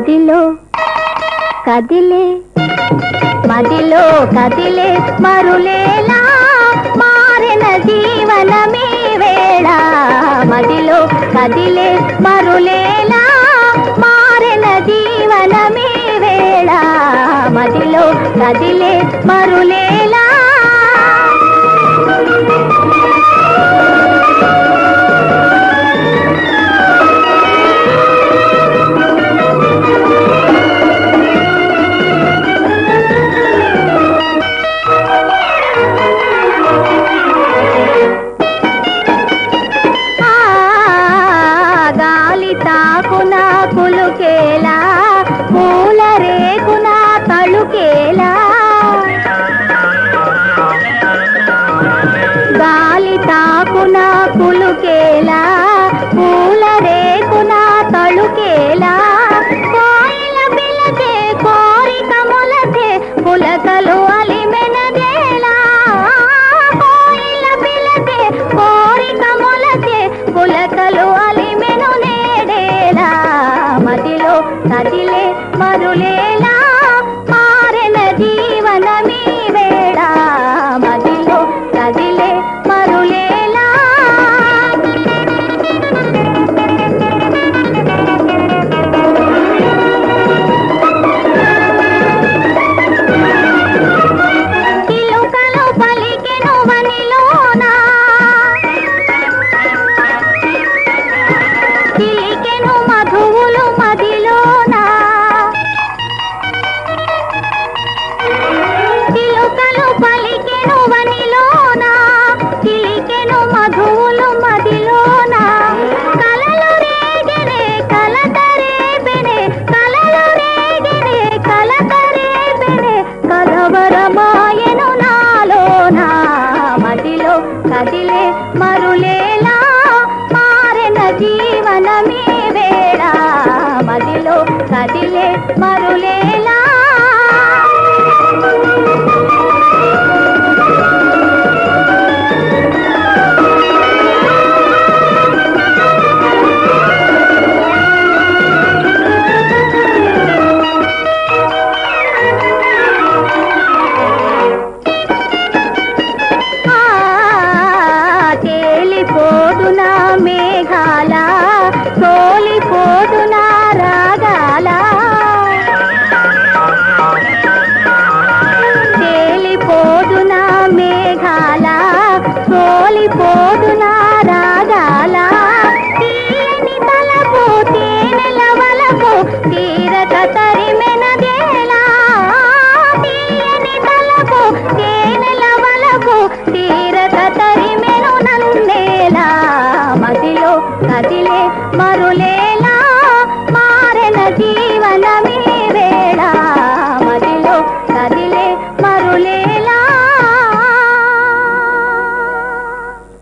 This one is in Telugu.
మదిలో కదిలే మదిలో కదిలే మరులేలా మారిన జీవనమీ వేళ మదిలో కదిలే మరులేలా మారిన జీవనమీ వేళ మదిలో కదిలే మరులేలా ఆ గాలి తాకున కులుకేలా పూల రేకున తళుకేలా గాలి తాకున కులుకేలా పూల రేకున తళుకేలా కోయిల పిలచే కోరిక మొలచే పులకలు అలిమెనదేలా కోయిల పిలచే కోరిక మొలచే పులకలు అలిమెను నేడేలా మదిలో కదిలే మరులేలా మారెన జీవనమీ వేళ మదిలో కదిలే మరులేలా కిలుకలు పలికెను వనిలోనా చిలికెను మధువులు మదిలోనా చిలుకలు పలికెను వనిలోనా చిలికెను మధువులు మదిలోనా కలలు రేగెనే కలత రేపెనే కలలు రేగెనే కలత రేపెనే కలవరమాయను నాలోనా మదిలో కదిలే మరులేలా మారెన జీవనమీ వేళ మదిలో కదిలే మరులేలా